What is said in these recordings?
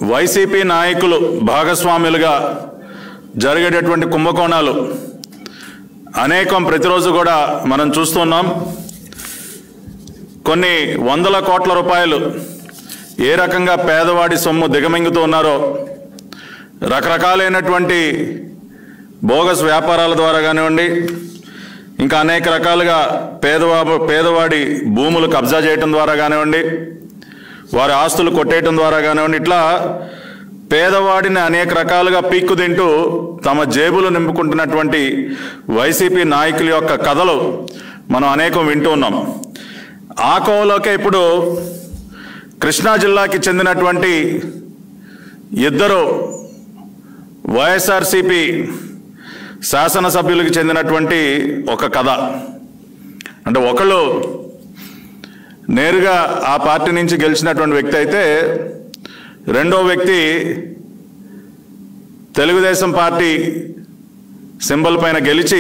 YCP నాయకులు భాగస్వాములుగా జరిగేటటువంటి కుంభకోణాలు అనేకం ప్రతిరోజు కూడా మనం చూస్తున్నాం కొన్ని వందల కోట్ల రూపాయలు ఏ రకంగా పేదవాడి సొమ్ము దిగమింగుతూ ఉన్నారో రకరకాలైనటువంటి బోగస్ వ్యాపారాల ద్వారా కానివ్వండి ఇంకా అనేక రకాలుగా పేదవా పేదవాడి భూములు కబ్జా చేయటం ద్వారా కానివ్వండి వారి ఆస్తులు కొట్టేయటం ద్వారా కానివ్వండి ఇట్లా పేదవాడిని అనేక రకాలుగా పీక్కు తింటూ తమ జేబులు నింపుకుంటున్నటువంటి వైసీపీ నాయకుల యొక్క కథలు మనం అనేకం వింటూ ఉన్నాం ఆ కోవలోకే ఇప్పుడు కృష్ణా జిల్లాకి చెందినటువంటి ఇద్దరు వైఎస్ఆర్సిపి శాసనసభ్యులకు చెందినటువంటి ఒక కథ అంటే ఒకళ్ళు నేరుగా ఆ పార్టీ నుంచి గెలిచినటువంటి వ్యక్తి అయితే రెండో వ్యక్తి తెలుగుదేశం పార్టీ సింబల్ పైన గెలిచి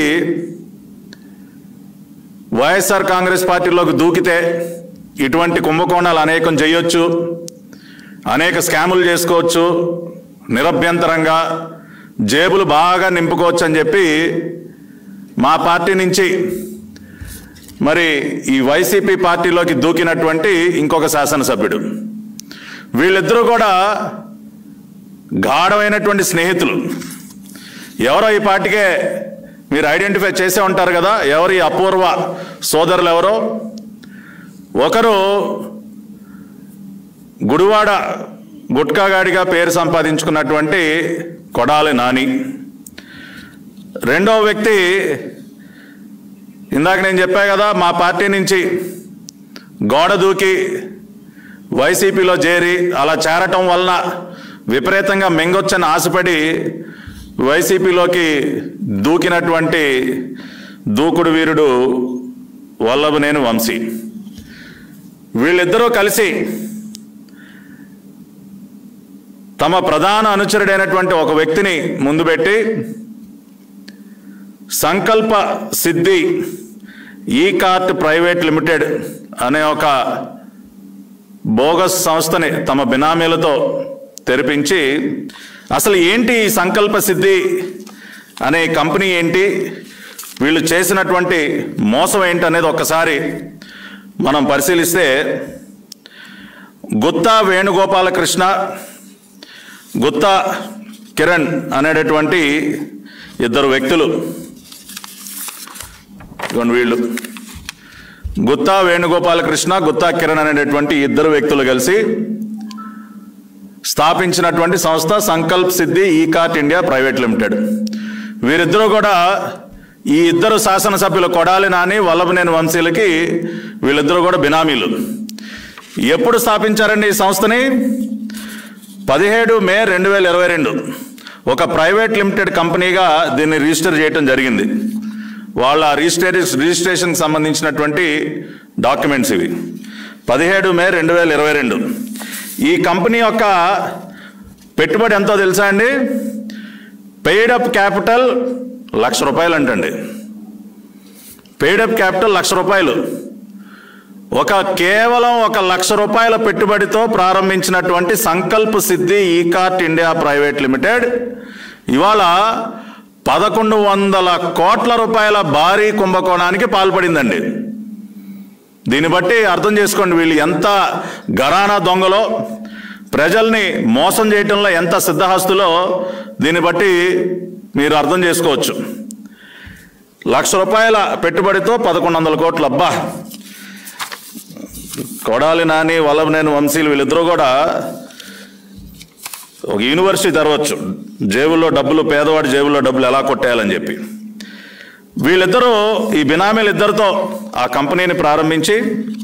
వైఎస్ఆర్ కాంగ్రెస్ పార్టీలోకి దూకితే ఇటువంటి కుంభకోణాలు అనేకం చేయొచ్చు అనేక స్కాములు చేసుకోవచ్చు నిరభ్యంతరంగా జేబులు బాగా నింపుకోవచ్చు అని చెప్పి మా పార్టీ నుంచి మరి ఈ వైసీపీ పార్టీలోకి దూకినటువంటి ఇంకొక శాసనసభ్యుడు వీళ్ళిద్దరూ కూడా గాఢమైనటువంటి స్నేహితులు ఎవరో ఈ పార్టీకే మీరు ఐడెంటిఫై చేసే ఉంటారు కదా ఎవరు ఈ అపూర్వ సోదరులు ఎవరో ఒకరు గుడివాడ గుట్కాగాడిగా పేరు సంపాదించుకున్నటువంటి కొడాలి నాని రెండవ వ్యక్తి ఇందాక నేను చెప్పా కదా మా పార్టీ నుంచి గోడ దూకి వైసీపీలో చేరి అలా చేరటం వలన విపరీతంగా మెంగొచ్చని ఆశపడి వైసీపీలోకి దూకినటువంటి దూకుడు వీరుడు వల్లభనేని వంశీ వీళ్ళిద్దరూ కలిసి తమ ప్రధాన అనుచరుడైనటువంటి ఒక వ్యక్తిని ముందు పెట్టి సంకల్ప సిద్ధి ఈ కార్ట్ ప్రైవేట్ లిమిటెడ్ అనే ఒక బోగస్ సంస్థని తమ బినామీలతో తెరిపించి అసలు ఏంటి ఈ సంకల్ప సిద్ధి అనే కంపెనీ ఏంటి వీళ్ళు చేసినటువంటి మోసం ఏంటి అనేది ఒక్కసారి మనం పరిశీలిస్తే గుత్తా వేణుగోపాలకృష్ణ గుత్తా కిరణ్ అనేటటువంటి ఇద్దరు వ్యక్తులు ఇదిగోండి వీళ్ళు గుత్తా వేణుగోపాలకృష్ణ గుత్తా కిరణ్ అనేటటువంటి ఇద్దరు వ్యక్తులు కలిసి స్థాపించినటువంటి సంస్థ సంకల్ప్ సిద్ధి ఈ కార్ట్ ఇండియా ప్రైవేట్ లిమిటెడ్ వీరిద్దరూ కూడా ఈ ఇద్దరు శాసనసభ్యులు కొడాలి నాని వల్లభనేని వంశీలకి వీళ్ళిద్దరూ కూడా బినామీలు ఎప్పుడు స్థాపించారండి ఈ సంస్థని పదిహేడు మే రెండు వేల ఇరవై రెండు ఒక ప్రైవేట్ లిమిటెడ్ కంపెనీగా దీన్ని రిజిస్టర్ చేయటం జరిగింది వాళ్ళ రిజిస్టర్ రిజిస్ట్రేషన్కి సంబంధించినటువంటి డాక్యుమెంట్స్ ఇవి పదిహేడు మే రెండు వేల ఇరవై రెండు ఈ కంపెనీ యొక్క పెట్టుబడి ఎంతో తెలుసా అండి పెయిడప్ క్యాపిటల్ లక్ష రూపాయలు అంటండి పెయిడప్ క్యాపిటల్ లక్ష రూపాయలు ఒక కేవలం ఒక లక్ష రూపాయల పెట్టుబడితో ప్రారంభించినటువంటి సంకల్ప్ సిద్ధి ఈ కార్ట్ ఇండియా ప్రైవేట్ లిమిటెడ్ ఇవాళ పదకొండు వందల కోట్ల రూపాయల భారీ కుంభకోణానికి పాల్పడిందండి దీన్ని బట్టి అర్థం చేసుకోండి వీళ్ళు ఎంత గరానా దొంగలో ప్రజల్ని మోసం చేయటంలో ఎంత సిద్ధహస్తులో దీన్ని బట్టి మీరు అర్థం చేసుకోవచ్చు లక్ష రూపాయల పెట్టుబడితో పదకొండు వందల కోట్లు అబ్బా కొడాలి నాని వల్లభనేని వంశీలు వీళ్ళిద్దరూ కూడా ఒక యూనివర్సిటీ తెరవచ్చు జేబుల్లో డబ్బులు పేదవాడి జేబుల్లో డబ్బులు ఎలా కొట్టేయాలని చెప్పి వీళ్ళిద్దరూ ఈ బినామీలు ఇద్దరితో ఆ కంపెనీని ప్రారంభించి